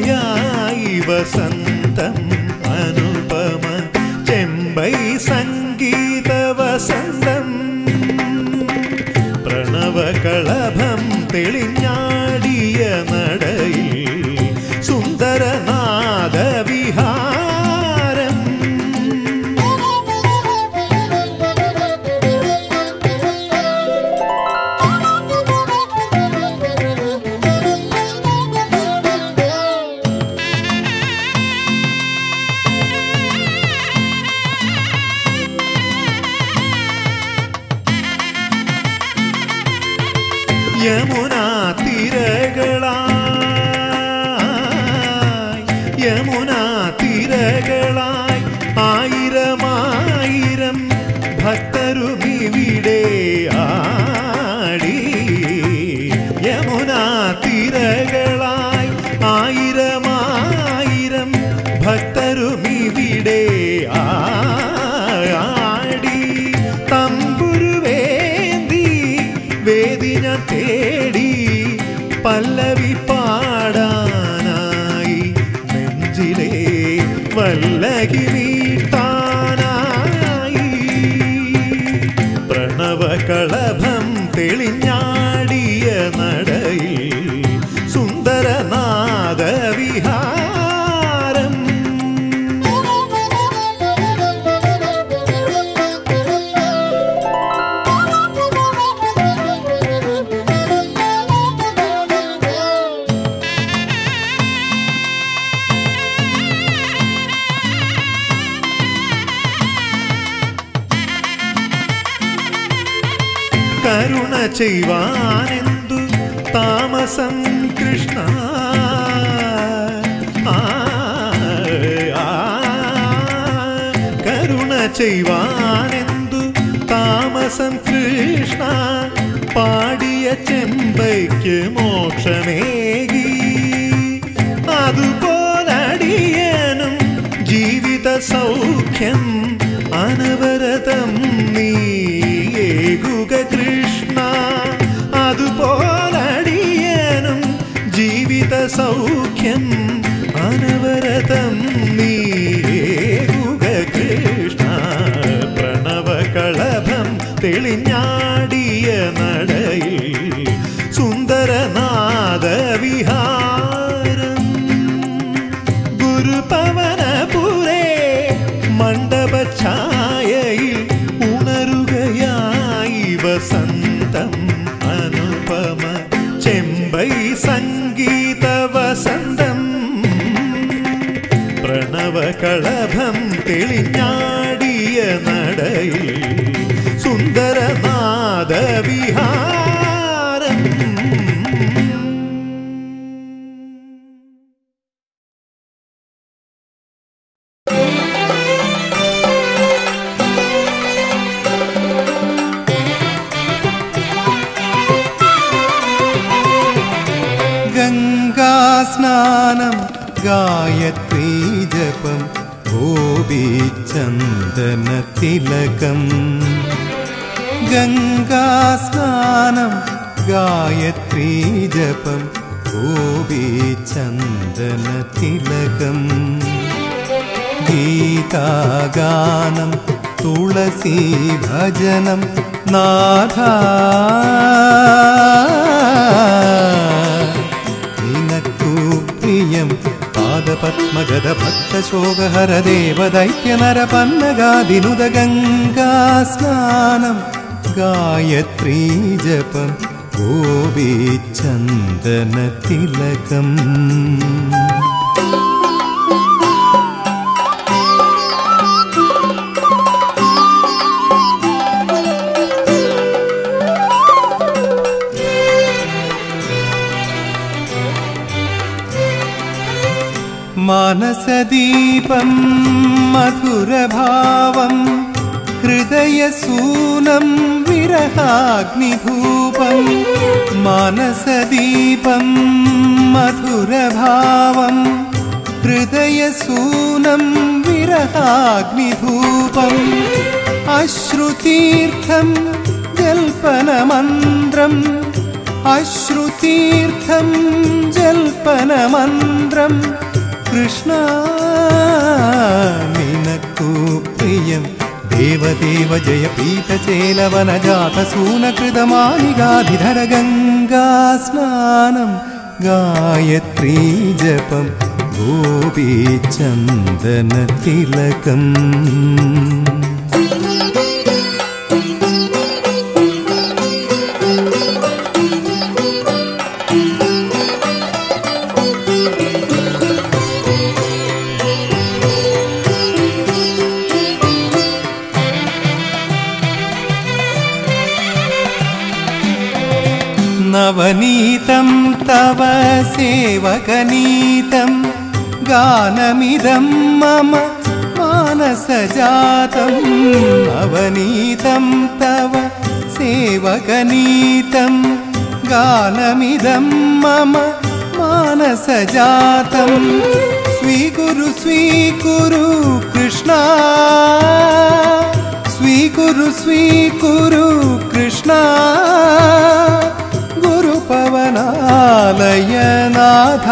ഉണരുകയായി വസന്തം അനുപമ ചെമ്പൈ സംഗീത വസന്തം പ്രണവകളഭം തെളിഞ്ഞാടിയ നടയിൽ സുന്ദരനാദ വിഹാരം യമുനാ തിരകളായി യമുനാ തിരകളായി ആയിരമായിരം ഭക്തരുമിവിടെ ആടി യമുനാ തിരകളായി ആയിരമായിരം ഭക്തരുമിവിടെ ആടി തമ്പുരുവേന്തി വേദിന തേടി പല്ലവി പാടാനായി നെഞ്ചിലെ വല്ലകി നീട്ടാനായി പ്രണവകളഭം തെളിഞ്ഞാടിയ നടയിൽ സുന്ദരനാദ വിഹാരം കരുണ ചെയ്യുവാനെന്തു താമസം കൃഷ്ണ ആ, ആ, കരുണ ചെയ്യുവാനെന്തു താമസം കൃഷ്ണ പാടിയ ചെമ്പയ്ക്ക് മോക്ഷമേകി അതുപോലടിയനും ജീവിത സൗഖ്യം അനവരതം നീയേകുക കൃഷ്ണ അതുപോലടിയനും ജീവിത സൗഖ്യം അനവരതം നീയേകുക കൃഷ്ണ പ്രണവകളഭം തെളിഞ്ഞാടിയ നടയിൽ സുന്ദരനാദ വിഹാരം ഗുരുപവനപുരേ മണ്ഡപഛായയിൽ ഉണരുകയായി വസന്തം അനുപമ ചെമ്പൈ സംഗീത വസന്തം പ്രണവകളഭം തെളിഞ്ഞാടിയ നടയിൽ സുന്ദരനാദ വിഹാരം ഗംഗാസ്നാനം ഗായത്രീ ജപം ഗോപീചന്ദന തിലകം ഗംഗാസ്നാനം ഗായത്രീ ജപം ഗോപീചന്ദന തിലകം ഗീതാഗാനം തുളസീ ഭജനം നാഥ നിനക്കു പ്രിയം പാദപത്മഗത ഭക്തശോകഹര ദേവദൈത്യനരപന്നഗാദിനുദ ഗംഗാസ്നാനം ഗായത്രീ ജപം ഗോപീചന്ദന തിലകം മാനസദീപം മധുരഭാവം ഹൃദയസൂനം വിരഹാഗ്നിധൂപം മാനസദീപം മധുരഭാവം ഹൃദയസൂനം വിരഹാഗ്നിധൂപം അശ്രുതീർത്ഥം ജൽപ്പനമന്ത്രം അശ്രുതീർത്ഥം ജൽപ്പനമന്ത്രം കൃഷ്ണ നിനക്കു പ്രിയം ദേവദേവ ജയ പീഠചേലവനജാത സൂനകൃതമാലികാധിധര ഗംഗാ സ്നാനം ഗായത്രീ ജപം ഗോപീചന്ദന തിലകം നവനീതം തവ സേവകനീതം ഗാനമിദം മമ മാനസജാതം നവനീതം തവ സേവകനീതം ഗാനമിദം മമ മാനസജാതം സ്വീകുരു സ്വീകുരു കൃഷ്ണ സ്വീകുരു സ്വീകുരു കൃഷ്ണ ഗുരുപവനാലയനാഥ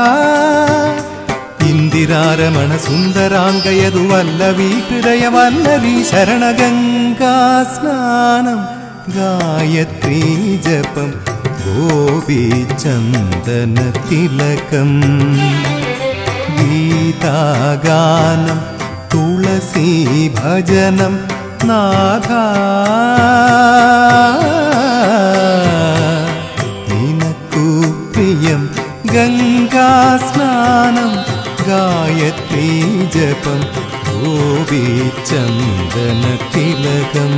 ഇന്ദിരാരമണ സുന്ദരാംഗയതു വല്ലവീ ഹൃദയ വല്ലവീ ശരണഗംഗാ സ്നാനം ഗായത്രീ ജപം ഗോപീചന്ദന തിലകം ഗീതാഗാനം തുളസീ ഭജനം നാഥ നിനക്കു പ്രിയം ഗംഗാസ്നാനം ഗായത്രീ ജപം ഗോപീചന്ദന തിലകം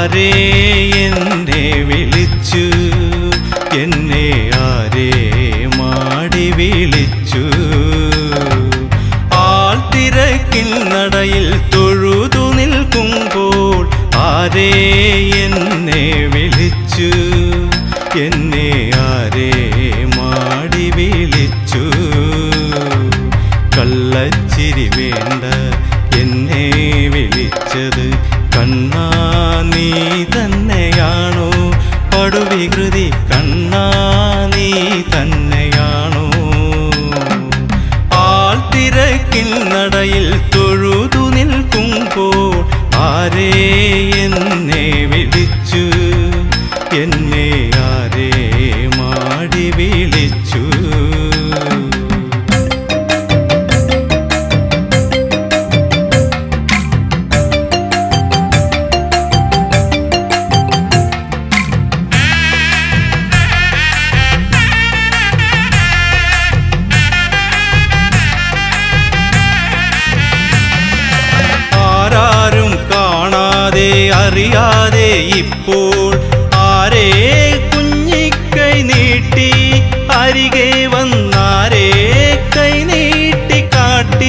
ആരേ എന്നെ വിളിച്ചു എന്നെ ആരേ മാടി വിളിച്ചു ആൾത്തിരക്കിൻ നടയിൽ തൊഴുതു നിൽക്കുമ്പോൾ ആരേ എന്നെ വിളിച്ചു എന്നെ ആരേ മാടി വിളിച്ചു കള്ളച്ചിരി വേണ്ട എന്നെ വിളിച്ചത് കണ്ണാ നീ തന്നെയാണോ പടുവികൃതി കണ്ണാ നീ തന്നെയാണോ ആൾത്തിരക്കിൻ നടയിൽ തൊഴുതു നിൽക്കുമ്പോൾ ആരേ എന്നെ വിളിച്ചു എന്നെ ആരേ മാടി വിളിച്ചു ആരാരും കാണാതെ അറിയാതെ ഇപ്പോൾ ആരേ കുഞ്ഞിക്കൈ നീട്ടി അരികെ വന്നാരേ കൈ നീട്ടി കാട്ടി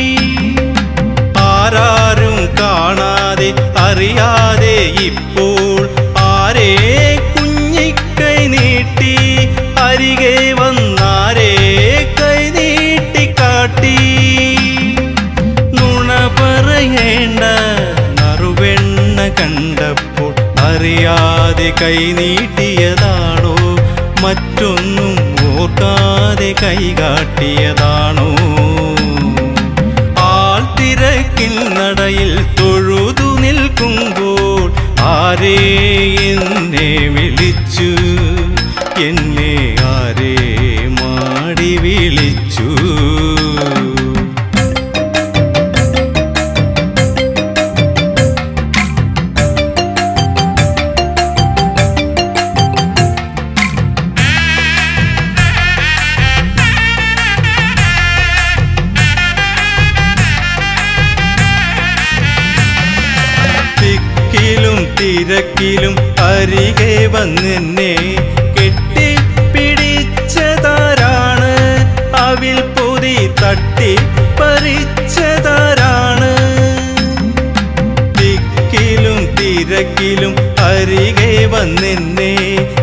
ആരാരും കാണാതെ അറിയാതെ ഇപ്പോൾ ആരേ കുഞ്ഞിക്കൈ നീട്ടി അരികെ വന്നാരേ കൈ നീട്ടി കാട്ടി നുണ പറയേണ്ട നറുവെണ്ണ കണ്ടപ്പോൾ അറിയാതെ കൈനീട്ടിയതാണോ മറ്റൊന്നും ഓർക്കാതെ കൈകാട്ടിയതാണോ ആൾത്തിരക്കിൻ നടയിൽ തൊഴുതു നിൽക്കുമ്പോൾ ആരേ എന്നെ വിളിച്ചു എന്നെ ആരേ മാടി വിളിച്ചു തിക്കിലും തിരക്കിലും അരികെ വന്നെന്നെ കെട്ടിപ്പിടിച്ചതാരാണ് അവിൽ പൊതി തട്ടി പറിച്ചതാരാണ് തിക്കിലും തിരക്കിലും അരികെ വന്നെന്നെ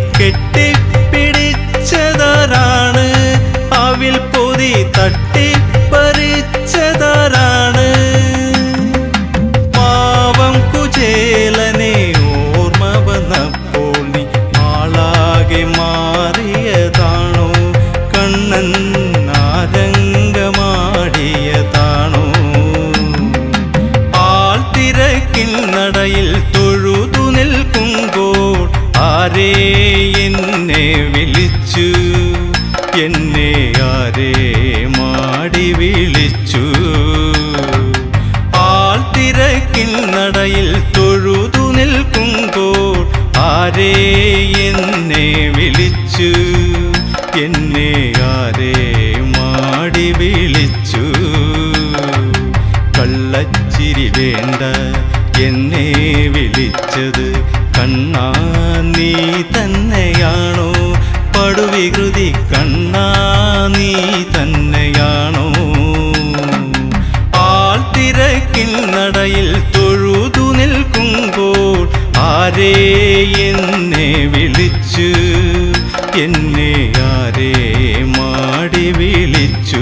കെട്ടിപ്പിടിച്ചതാരാണ് അവിൽ പൊതി തട്ടി പറിച്ചതാരാണ് പാവം കുചേലനെ ഓർമ്മ വന്നപ്പോൾ നീ ആളാകെ മാറിയതാണോ കണ്ണൻ ആരംഗമാടിയതാണോ ആൾത്തിരക്കിൻ നടയിൽ തൊഴുതു നിൽക്കുമ്പോൾ ആരേ എന്നെ വിളിച്ചു എന്നെ ആരേ മാടി വിളിച്ചു ആൾത്തിരക്കിൻ നടയിൽ തൊഴുതു നിൽക്കുമ്പോൾ ആരേ എന്നെ വിളിച്ചു എന്നെ ആരേ മാടി വിളിച്ചു കള്ളച്ചിരി വേണ്ട എന്നെ വിളിച്ചത് കണ്ണാ നീ തന്നെയാണോ പടുവികൃതി കണ്ണാ നീ തന്നെയാണോ ആൾത്തിരക്കിൻ നടയിൽ തൊഴുതു നിൽക്കുമ്പോൾ ആരേ എന്നെ വിളിച്ചു എന്നെ ആരേ മാടി വിളിച്ചു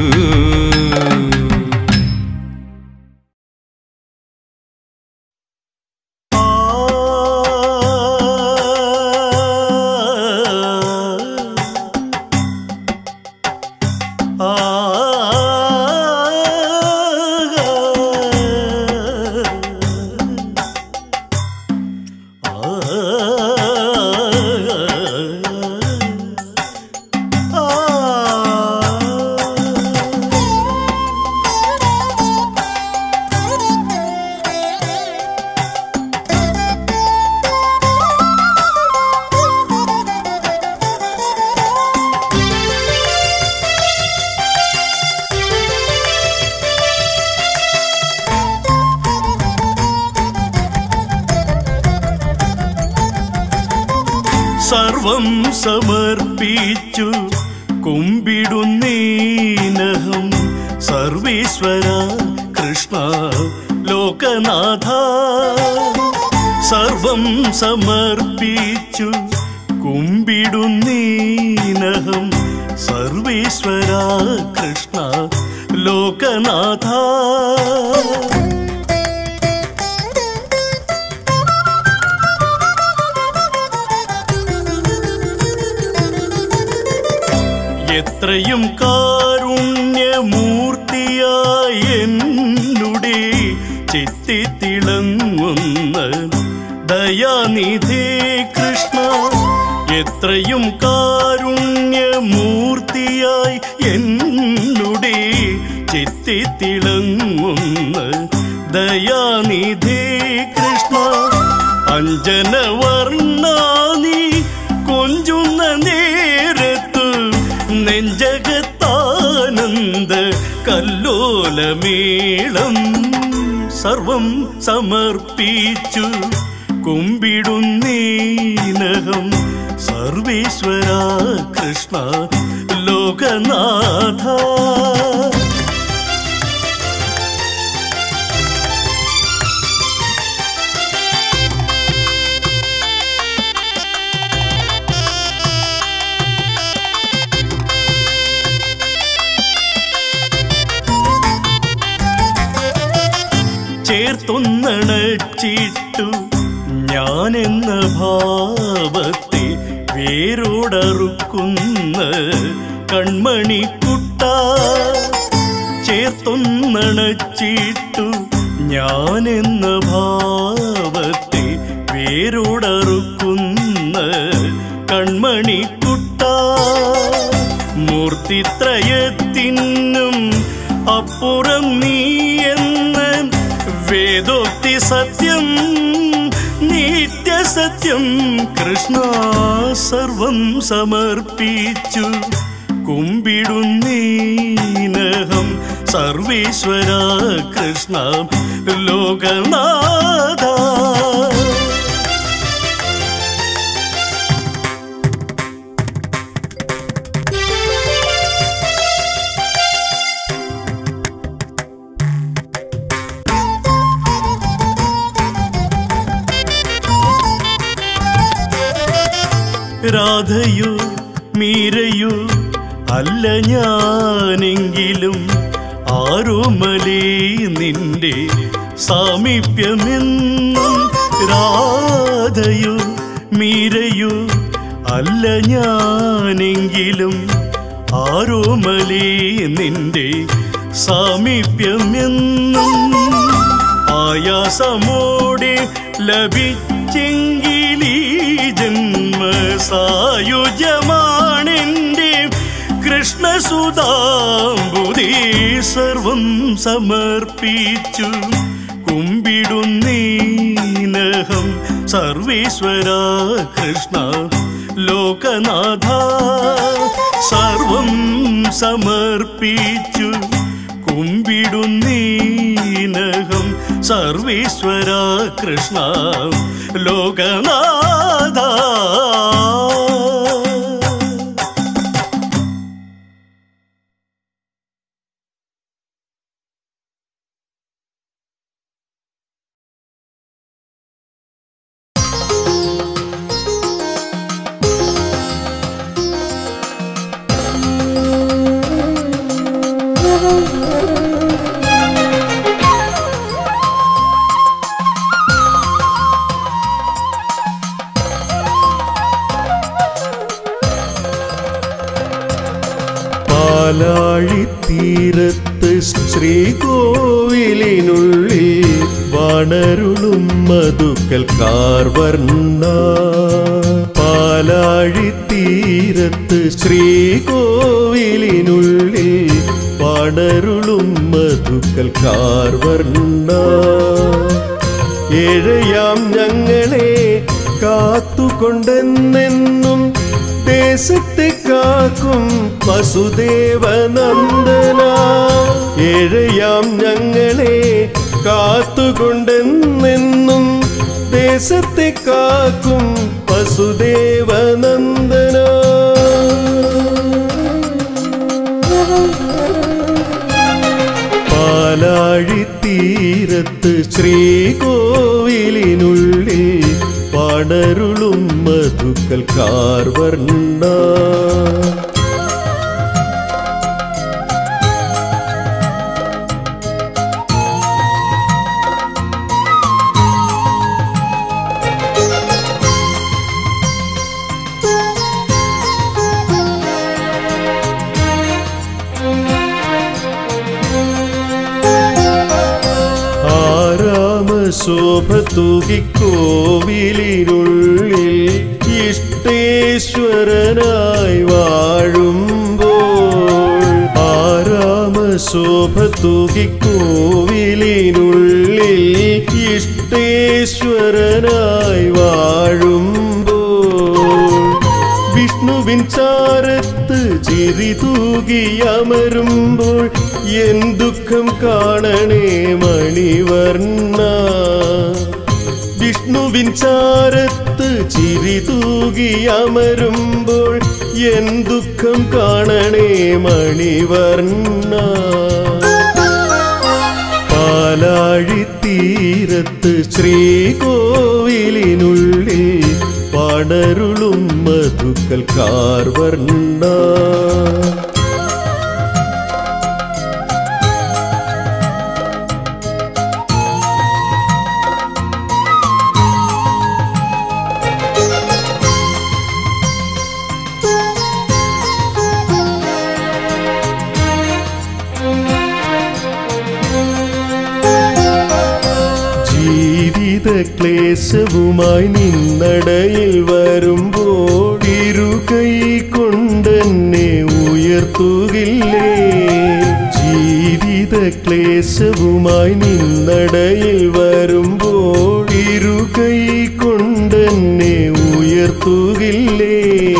സർവം സമർപ്പിച്ചു കുമ്പിടുന്നീനഹം സർവീശ്വര കൃഷ്ണ ലോകനാഥ സർവം സമർപ്പിച്ചു കുമ്പിടുന്നീനഹം സർവീശ്വര കൃഷ്ണ ലോകനാഥ എത്രയും കാരുണ്യമൂർത്തിയായ എന്നുടെ ചിത്തിത്തിളങ്ങുന്ന ദയാനിധി കൃഷ്ണ എത്രയും കാരുണ്യമൂർത്തിയായി എന്നുടെ ചിത്തിത്തിളങ്ങുന്ന ദയാനിധി കൃഷ്ണ അഞ്ജനവർണ്ണാനി കൊഞ്ചുന്ന നേരത്ത് നെഞ്ചകത്താനന്ദ കല്ലോലമേളം സർവം സമർപ്പിച്ചു കുമ്പിടുന്നീനകം സർവേശ്വര കൃഷ്ണ ലോകനാഥ ചേർത്തൊന്നണച്ചിട്ടു ഞാനെന്ന ഭാവത്തെ വേരോടറുക്കുന്ന കൺമണിക്കുട്ട ചേർത്തൊന്നണച്ചിട്ടു ഞാനെന്ന ഭാവത്തെ വേരോടറുക്കുന്ന കൺമണിക്കുട്ട മൂർത്തിത്രയത്തിനും അപ്പുറം നീ എന്ന് വേദോക്തി സത്യം നിത്യസത്യം കൃഷ്ണ സർവം സമർപ്പിച്ചു കുമ്പിടുന്നീനഹം സർവേശ്വര കൃഷ്ണ ലോകനാഥ രാധയോ മീരയോ അല്ല ഞാനെങ്കിലും ആരോമലേ നിന്റെ സാമീപ്യമെന്നും രാധയോ മീരയോ അല്ല ഞാനെങ്കിലും ആരോമലേ നിന്റെ സാമീപ്യമെന്നും ആയാസമോടെ ലഭിച്ചെങ്കിലീ ജന്മ സായുജമാണെന്റെ കൃഷ്ണസുതാംബുദേ സർവം സമർപ്പിച്ചു കുമ്പിടുന്നീനഹം സർവേശ്വര കൃഷ്ണ ലോകനാഥ സർവം സമർപ്പിച്ചു കുമ്പിടുന്നീനഹം സർവേശ്വര കൃഷ്ണ ലോകനാഥ പാലാഴിത്തീരത്ത് ശ്രീകോവിലിനുള്ളിൽ വാണരുളും മധുക്കൽ കാർവർണ്ണ പാലാഴിത്തീരത്ത് ശ്രീകോവിലിനുള്ളിൽ വാണരുളും മധുക്കൽ കാർവർണ്ണ ഏഴയാം ഞങ്ങളെ കാത്തുകൊണ്ടെന്നെന്നും ദേശത്തെ കാക്കും വസുദേവനന്ദന ഏഴയാം ഞങ്ങളെ കാത്തുകൊണ്ടെന്നെന്നും ദേശത്തെ കാക്കും വസുദേവനന്ദന പാലാഴിത്തീരത്ത് ശ്രീകോവിലിനുള്ളിൽ പാടരുളും മധുക്കൽ കാർവർണ്ണ ആരാമ ശോഭ തൂകിക്കോവിലിനുള്ളിൽ ഇഷ്ടേശ്വരനായി വാഴുമ്പോൾ ആരാമ ശോഭ തൂകിക്കോവിലിനുള്ളിൽ ഇഷ്ടേശ്വരനായി വാഴുമ്പോൾ വിഷ്ണുവിൻ ചാരത്ത് ചിരി തൂകിയമരുമ്പോൾ എൻ ദുഃഖം കാണണേ മണിവർണ്ണ വിഷ്ണുവിൻ ചാരത്ത് ചിരി തൂകിയമരുമ്പോൾ എൻ ദുഃഖം കാണണേ മണിവർണ്ണ പാലാഴിത്തീരത്ത് ശ്രീകോവിലിനുള്ളിൽ പാടരുളും മധുക്കൽ കാർവർണ്ണ ജീവിത ക്ലേശവുമായി നിന്നടയിൽ വരുമ്പോൾ ഇരുകൈ കൊണ്ടെന്നെ ഉയർത്തുകില്ലേ ജീവിത ക്ലേശവുമായി നിന്നടയിൽ വരുമ്പോൾ ഇരുകൈ കൊണ്ടെന്നെ ഉയർത്തുകില്ലേ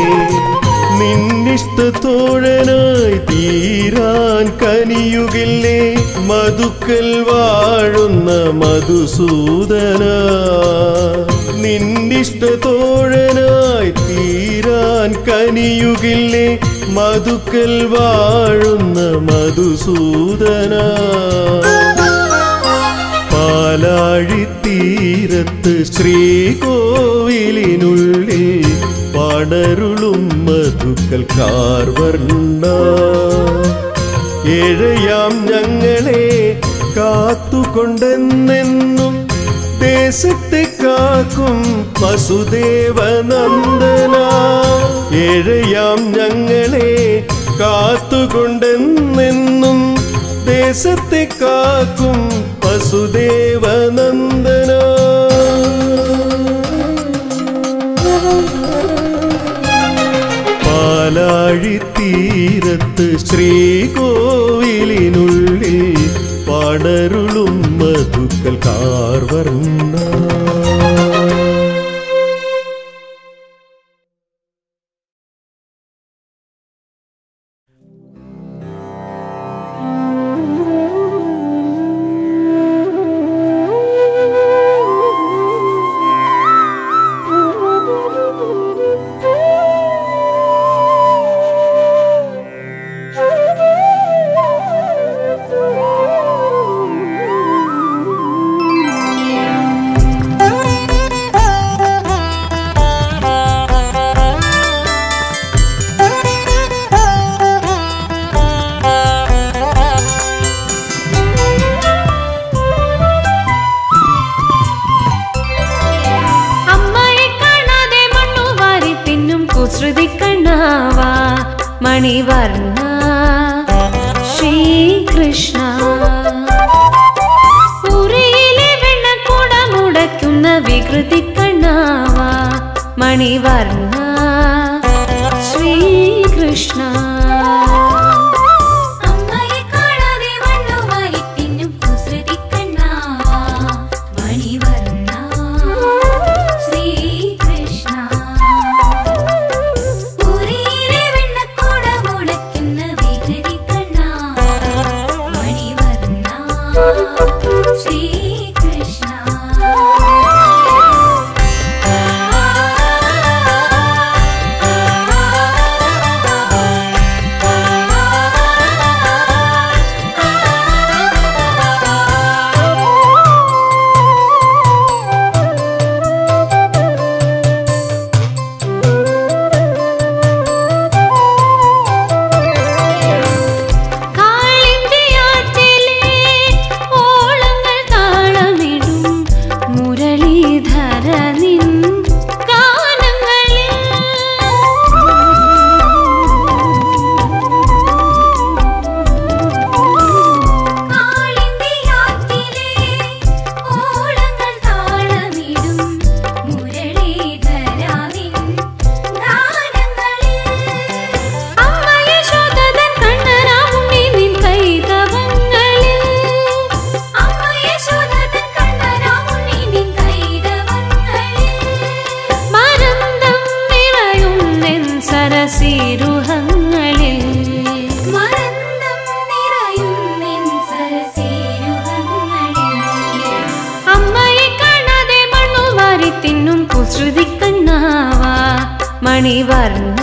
നിന്നിഷ്ടത്തോഴനായി തീരാൻ കനിയുകില്ലേ മധുക്കൽ വാഴുന്ന മധുസൂദന നിന്നിഷ്ടത്തോഴനായി തീരാൻ കനിയുകില്ലേ മധുക്കൽ വാഴുന്ന മധുസൂദന പാലാഴിത്തീരത്ത് ശ്രീകോവിലിനുള്ളിൽ പാടരുളും മധുക്കൽ കാർവർണ്ണ ഏഴയാം ഞങ്ങളെ കാത്തുകൊണ്ടെന്നെന്നും ദേശത്തെ കാക്കും വസുദേവനന്ദന ഏഴയാം ഞങ്ങളെ കാത്തുകൊണ്ടെന്നെന്നും ദേശത്തെ കാക്കും വസുദേവനന്ദന പാലാഴിത്തീരത്ത് ശ്രീകോവിലിനുള്ളിൽ പാടരുളും മധുക്കൽ കാർവർണ്ണ അമ്മയെ കാണാതെ മണ്ണു വാരി തിന്നും കുസൃതി കണ്ണാവാ മണിവർണ്ണ ശ്രീകൃഷ്ണ ഉറിയിലെ വെണ്ണക്കൂട മുടക്കുന്ന വികൃതി കണ്ണാവാ മണിവർണ്ണ ശ്രീകൃഷ്ണ അമ്മയെ കാണാതെ മണ്ണു വാരി തിന്നും കുസൃതി കണ്ണാവാ മണിവർണ്ണ ശ്രീകൃഷ്ണ ഉറിയിലെ വെണ്ണക്കൂട മുടക്കുന്ന വികൃതി കണ്ണാവാ മണിവർണ്ണ ശ്രീകൃഷ്ണ മണിവർണ്ണ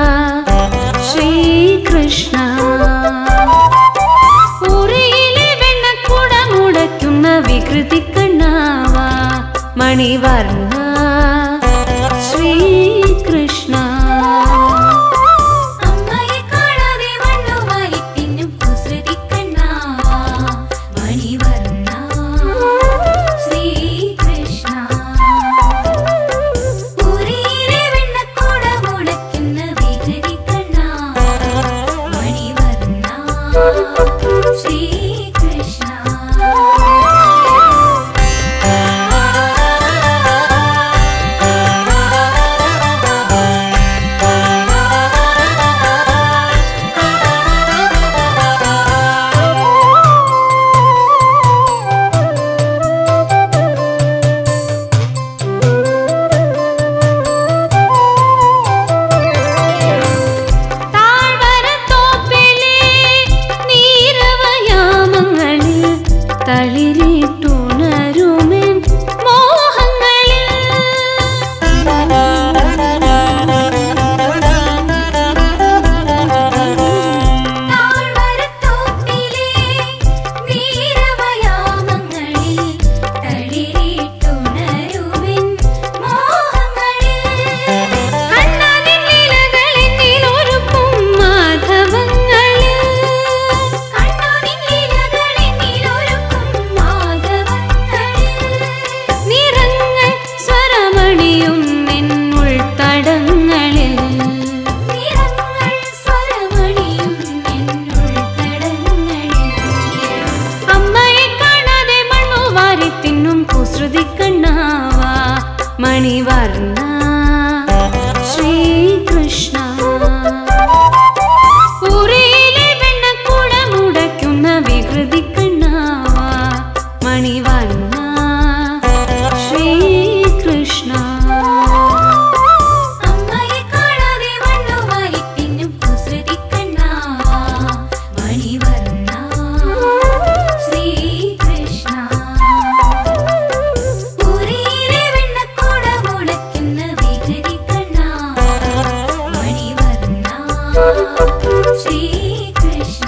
ശ്രീകൃഷ്ണ ഉറിയിലെ വെണ്ണക്കുട മുടക്കുന്ന വികൃതി കണ്ണാവ മണിവർണ്ണ ശ്രീകൃഷ്ണ അമ്മയെ കാണാതെ മണ്ണുമായി തിന്നും കുസൃതി കണ്ണാവാ മണിവർണ്ണ ശ്രീകൃഷ്ണ ഉറിയിലെ വെണ്ണക്കൂട മുടക്കുന്ന വികൃതി കണ്ണാവാ മണിവർണ്ണ ശ്രീകൃഷ്ണ താഴ്വരത്തോപ്പിലെ നീരവയാമങ്ങളിൽ തളിരിട്ടുണരുമെൻ മോഹങ്ങളിൽ താഴ്വരത്തോപ്പിലെ നീരവയാമങ്ങളിൽ തളിരിട്ടുണരുമെൻ മോഹങ്ങളിൽ കണ്ണാതിൻ നിലകളെന്നിലൊരുക്കും മാധവങ്ങളിൽ കണ്ണാടിൻ ലീലകളെന്നിലൊരുക്കും മാധവങ്ങളിൽ നിറങ്ങൾ സ്വരമണിയും നിന്നുൾ തടങ്ങളിൽ നിറങ്ങൾ സ്വരമണിയും എന്നുൾത്തടങ്ങളിൽ അമ്മയെ കാണാതെ മണ്ണു വാരി തിന്നും കുസൃതി കണ്ണാവ മണിവർണ്ണ ശ്രീകൃഷ്ണ ഉറിയിലെ വെണ്ണക്കുട മുടക്കുന്ന വികൃതി കണ്ണാവ മണിവർണ്ണ ശ്രീകൃഷ്ണ അമ്മയെ കാണാതെ മണ്ണുമായി തിന്നും കുസൃതി കണ്ണാവാ മണിവർണ്ണ ശ്രീകൃഷ്ണ ഉറിയിലെ വെണ്ണക്കൂട മുടക്കുന്ന വികൃതി കണ്ണാവാ മണിവർണ്ണ ശ്രീകൃഷ്ണ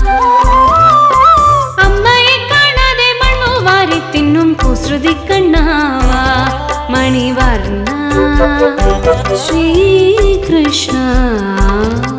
അമ്മയെ കാണാതെ മണ്ണു വാരി തിന്നും കുസൃതി കണ്ണാവ മണിവർണ്ണ ശ്രീകൃഷ്ണ